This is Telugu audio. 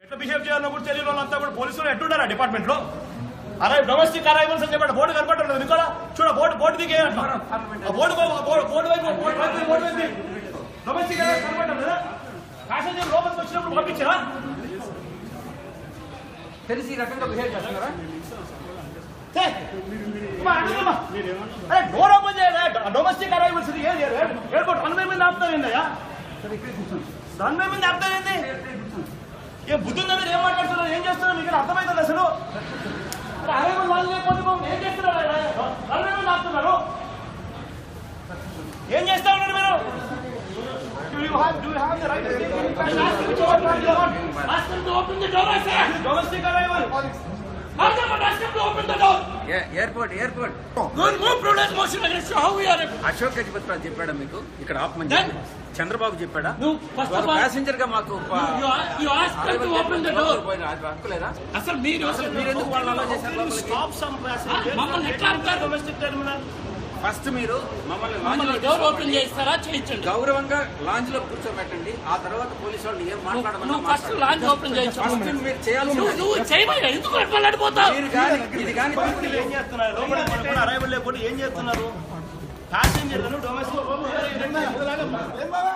ఎట్లా బిహేవ్ చేయాలో కూడా తెలియని వాళ్ళంతా కూడా పోలీసులు ఎట్లున్నారా డిపార్ట్మెంట్ లో అరే డొమెస్టిక్ అరైవల్స్ అని చెప్పాడు బోర్డు కనపడలేదు నీకు కూడా చూడ బోర్డు బోర్డు దిగే బోర్డు బోర్డు బోర్డు వైపు బోర్డు వైపు బోర్డు వైపు డొమెస్టిక్ అరైవల్స్ కనపడటం లేదా ప్యాసింజర్ లోపలికి వచ్చినప్పుడు పంపించరా తెలిసి ఈ రకంగా బిహేవ్ చేస్తున్నారా ఛే! అమ్మా, అడుగుమ్మా. అరే డోర్ ఓపెన్ చేయరా డొమెస్టిక్ అరైవల్స్ ఇది ఏది ఎయిర్పోర్ట్ రన్వే మీద ఆపుతారు ఏందయ్యా రన్వే మీద ఆపుతారు ఏంది ఏ బుద్ధి ఉందా మీరు ఏం మాట్లాడుతున్నారు ఏం చేస్తున్నారు మీకు అర్థమవుతుంది అసలు అరే అరైవల్ వాళ్ళు లేకపోతే పాపం ఏం చేస్తున్నారు రన్వే మీద ఆపుతున్నారు ఏం చేస్తా ఉన్నారు మీరు Do you have, do you have the right to take any kind of action which you want? Ask them to open the door, I say. Domestic arrival. How come I ask them to open the door? Airport airport Good move, prudence motion against you. How we are. Ashok Gajapathi Rao చెప్పాడా మీకు ఇక్కడ ఆపమని Then? చెప్పి? చంద్రబాబు చెప్పాడా No, first of all- passenger గా మాకు ప- You, a- you ask them to open the door. పోయిన హక్కు లేదా అసలు మీరు అసలు మీరు ఎందుకు వాళ్ళని అలో చేశారు లోపలికి? Stop some passengers. మమ్మల్ని ఎట్లా అంటారు? Domestic terminal. ఫస్ట్ మీరు మమ్మల్ని మమ్మల్ని లాంజ్ డోర్ ఓపెన్ చేస్తారా చేయించండి గౌరవంగా లాంజ్ లో కూర్చోబెట్టండి ఆ తర్వాత పోలీసు వాళ్ళు ఏం నువ్వు మాట్లాడమన్నా ఫస్ట్ మాట్లాడండి. లాంచ్ ఓపెన్ చేయించు ఫస్ట్ మీరు చేయాల్సిన నువ్వు నువ్వు చేయమయ్యా ఎందుకు వెళ్ళిపోతావు మీరు కానీ ఇది కానీ వీళ్ళు ఏం చేస్తున్నారు లోపల పడుకుని అరైవల్ లేకపోతే ఏం చేస్తున్నారు ప్యాసింజర్లను డొమెస్టిక్